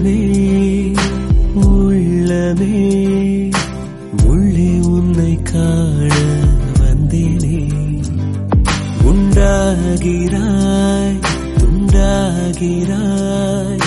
உள்ளமே உள்ளமே உள்ளே உன்னை காண வந்தேனே உண்டாகிறாய் துண்டாகிறாய்